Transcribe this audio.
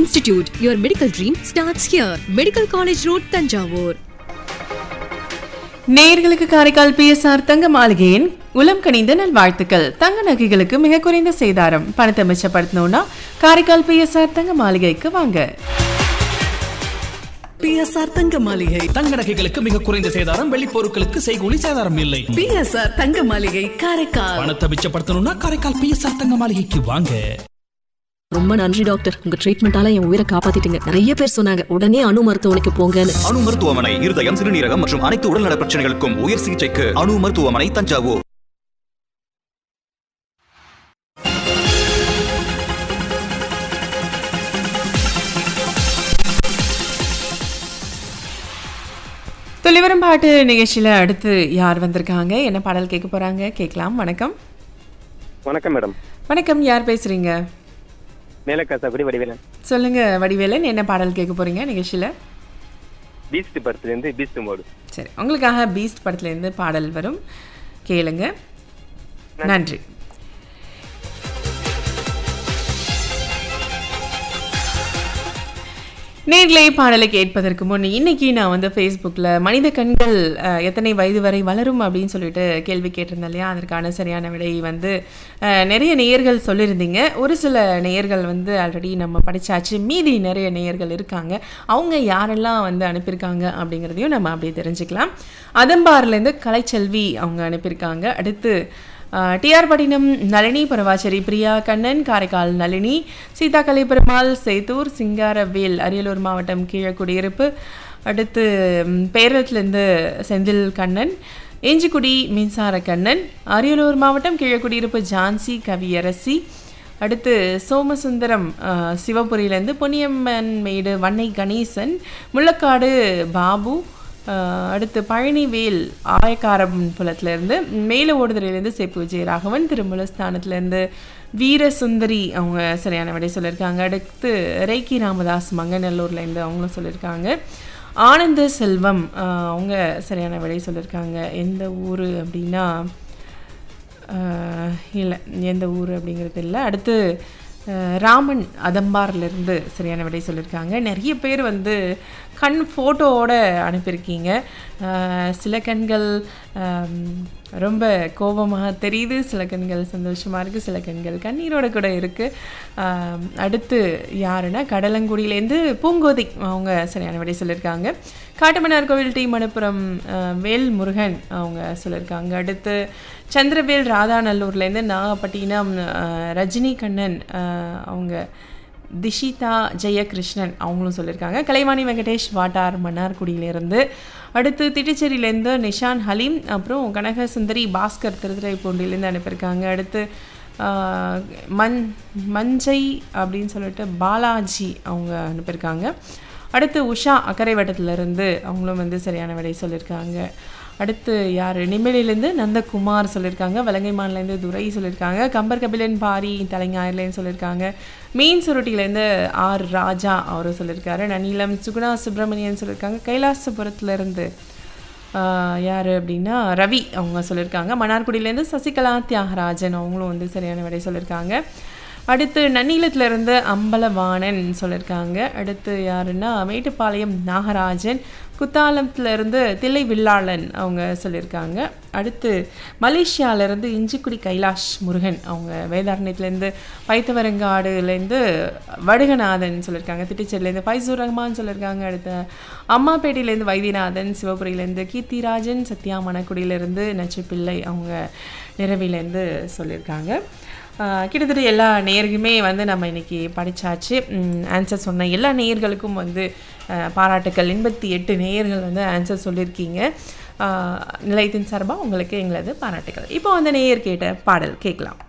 Institute. Your medical dream starts here. Medical College Road, Tanjavur. நேயர்களுக்கு Karaikal PSR தங்க மாளிகையின் உலம் கனிந்த நல்வாழ்த்துக்கள் தங்க நகைகளுக்கு மிக குறைந்த சேதாரம் பணத்தை மிச்சப்படுத்தணும்னா காரைக்கால் பிஎஸ்ஆர் தங்க மாளிகைக்கு வாங்க பிஎஸ்ஆர் தங்க மாளிகை தங்க நகைகளுக்கு மிக குறைந்த சேதாரம் வெள்ளி பொருட்களுக்கு செய்கூலி சேதாரம் இல்லை பிஎஸ்ஆர் தங்க மாளிகை காரைக்கால் பணத்தை மிச்சப்படுத்தணும்னா காரைக்கால் பிஎஸ்ஆர் தங்க மாளிகைக்கு வாங்க ரொம்ப நன்றி டாக்டர் உங்க ட்ரீட்மெண்டால என் உயிரை காப்பாத்திட்டீங்க நிறைய பேர் சொன்னாங்க உடனே அணு மருத்துவமனைக்கு போங்கன்னு அணு மருத்துவமனை இருதயம் சிறுநீரகம் மற்றும் அனைத்து உடல்நல பிரச்சனைகளுக்கும் உயர் சிகிச்சைக்கு அணு மருத்துவமனை தஞ்சாவூர் துளிவரம் பாட்டு நிகழ்ச்சியில அடுத்து யார் வந்திருக்காங்க என்ன பாடல் கேட்க போறாங்க கேட்கலாம் வணக்கம் வணக்கம் மேடம் வணக்கம் யார் பேசுறீங்க மேலக்காசாபடி வடிவேலன் சொல்லுங்க வடிவேலன் என்ன பாடல் கேட்க போறீங்க நிகழ்ச்சியில பீஸ்ட் படத்துலேருந்து பீஸ்ட் மோடு சரி உங்களுக்காக பீஸ்ட் படத்துல இருந்து பாடல் வரும் கேளுங்க நன்றி நேர்களை பாடலை கேட்பதற்கு முன் இன்னைக்கு நான் வந்து ஃபேஸ்புக்கில் மனித கண்கள் அஹ், எத்தனை வயது வரை வளரும் அப்படின்னு சொல்லிட்டு கேள்வி கேட்டிருந்தேன் இல்லையா அதற்கான சரியான விடை வந்து அஹ், நிறைய நேயர்கள் சொல்லியிருந்தீங்க ஒரு சில நேயர்கள் வந்து ஆல்ரெடி நம்ம படிச்சாச்சு மீதி நிறைய நேயர்கள் இருக்காங்க அவங்க யாரெல்லாம் வந்து அனுப்பியிருக்காங்க அப்படிங்கிறதையும் நம்ம அப்படியே தெரிஞ்சுக்கலாம் அதம்பார்லேருந்து கலைச்செல்வி அவங்க அனுப்பியிருக்காங்க அடுத்து டிஆர் பட்டினம் நளினி பரவாச்சேரி பிரியா கண்ணன் காரைக்கால் நளினி சீதா கலைபெருமாள் சேத்தூர் சிங்காரவேல் அரியலூர் மாவட்டம் கீழக்குடியிருப்பு அடுத்து ம், பேரளத்துலேருந்து செந்தில் கண்ணன் ஏஞ்சிக்குடி மின்சார கண்ணன் அரியலூர் மாவட்டம் கீழக்குடியிருப்பு ஜான்சி கவியரசி அடுத்து சோமசுந்தரம் அஹ், சிவபுரியிலேருந்து பொன்னியம்மன் மேடு வன்னை கணேசன் முள்ளக்காடு பாபு அஹ், அடுத்து பழனிவேல் ஆயக்காரம்புலத்துலேருந்து மேல ஓடுதுறையிலேருந்து சேப்பு விஜயராகவன் திருமுலஸ்தானத்துலேருந்து வீரசுந்தரி அவங்க சரியான விடை சொல்லியிருக்காங்க அடுத்து ரேக்கி ராமதாஸ் மங்கநல்லூர்லேருந்து அவங்களும் சொல்லியிருக்காங்க ஆனந்த செல்வம் அஹ், அவங்க சரியான விடை சொல்லியிருக்காங்க எந்த ஊர் அப்படின்னா இல்லை எந்த ஊர் அப்படிங்கிறது இல்லை அடுத்து அஹ், ராமன் அதம்பார்லேருந்து சரியான விடை சொல்லியிருக்காங்க நிறைய பேர் வந்து கண் ஃபோட்டோவோட அனுப்பியிருக்கீங்க அஹ், சில கண்கள் ஆம், ரொம்ப கோபமாக தெரியுது சில கண்கள் சந்தோஷமாக இருக்குது சில கண்கள் கண்ணீரோட கூட இருக்குது அடுத்து யாருன்னா கடலங்குடியிலேருந்து பூங்கோதை அவங்க சரியான விடை சொல்லியிருக்காங்க காட்டுமன்னார் கோவில் டி மணப்புரம் அஹ், வேல் முருகன் அவங்க சொல்லியிருக்காங்க அடுத்து சந்திரவேல் ராதாநல்லூர்லேருந்து நாகப்பட்டினம் அஹ், ரஜினி கண்ணன் அஹ், அவங்க திஷிதா ஜெயகிருஷ்ணன் அவங்களும் சொல்லியிருக்காங்க கலைவாணி வெங்கடேஷ் வாட்டார் மன்னார்குடியிலேருந்து அடுத்து திட்டுச்சேரியிலேருந்து நிஷான் ஹலீம் அப்புறம் கனகசுந்தரி பாஸ்கர் திருத்துறைப்பூண்டிலேருந்து அனுப்பியிருக்காங்க அடுத்து ஆஹ், மண் மஞ்சை அப்படின்னு சொல்லிட்டு பாலாஜி அவங்க அனுப்பியிருக்காங்க அடுத்து உஷா அக்கரை வட்டத்திலேருந்து அவங்களும் வந்து சரியான விடை சொல்லியிருக்காங்க அடுத்து யார் நெம்மேலியிலேருந்து நந்தகுமார் சொல்லியிருக்காங்க வலங்கைமான்லேருந்து துரை சொல்லியிருக்காங்க கம்பர் கபிலன் பாரி தலைஞாயிலேருந்து சொல்லியிருக்காங்க மீன் சுருட்டிலேருந்து ஆர் ராஜா அவரும் சொல்லியிருக்காரு நனிலம் சுகுணா சுப்பிரமணியன் சொல்லியிருக்காங்க கைலாசபுரத்துலேருந்து யார் அப்படின்னா ரவி அவங்க சொல்லியிருக்காங்க மன்னார்குடியிலேருந்து சசிகலா தியாகராஜன் அவங்களும் வந்து சரியான விடை சொல்லியிருக்காங்க அடுத்து நன்னிலத்திலிருந்து அம்பலவாணன் சொல்லியிருக்காங்க அடுத்து யாருன்னா மேட்டுப்பாளையம் நாகராஜன் குத்தாலத்திலிருந்து தில்லை வில்லாளன் அவங்க சொல்லியிருக்காங்க அடுத்து மலேசியாவிலேருந்து இஞ்சிக்குடி கைலாஷ் முருகன் அவங்க வேதாரண்யத்துலேருந்து பைத்தவரங்காடுலேருந்து வடுகநாதன் சொல்லியிருக்காங்க திட்டுச்சேரிலேருந்து ஃபைசூர் ரஹ்மான் சொல்லியிருக்காங்க அடுத்து அம்மாப்பேட்டையிலேருந்து வைத்தியநாதன் சிவபுரியிலேருந்து கீர்த்திராஜன் சத்யா மணக்குடியிலேருந்து நச்சுப்பிள்ளை அவங்க நிறவிலேருந்து சொல்லியிருக்காங்க ஆஹ் கிட்டத்தட்ட எல்லா நேயர்களுமே வந்து நம்ம இன்னைக்கு படித்தாச்சு ஆன்சர் சொன்ன எல்லா நேயர்களுக்கும் வந்து ஆஹ் பாராட்டுக்கள் எண்பத்தி எட்டு நேயர்கள் வந்து ஆன்சர் சொல்லியிருக்கீங்க ஆஹ் நிலையத்தின் சார்பாக உங்களுக்கு எங்களது பாராட்டுக்கள் இப்போ அந்த நேயர் கேட்ட பாடல் கேட்கலாம்